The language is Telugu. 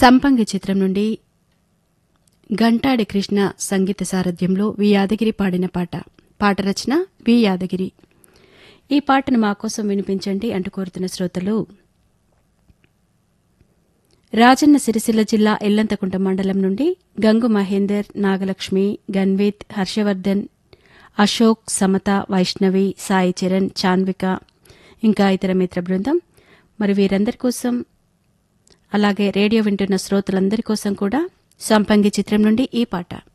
సంపంగి చిత్రం నుండి గంటాడి కృష్ణ సంగీత సారథ్యంలో వి యాదగిరి పాడిన పాట పాట రచన వి యాదగిరి ఈ పాటను మా కోసం వినిపించండి అంటూ కోరుతున్న శ్రోతలు రాజన్న సిరిసిల్ల జిల్లా ఎల్లంతకుంట మండలం నుండి గంగు మహేందర్ నాగలక్ష్మి గన్విత్ హర్షవర్ధన్ అశోక్ సమత వైష్ణవి సాయి చరణ్ చాన్విక ఇంకా ఇతర మిత్ర బృందం మరి వీరందరి కోసం అలాగే రేడియో వింటున్న శ్రోతలందరి కోసం కూడా సంపంగి చిత్రం నుండి ఈ పాట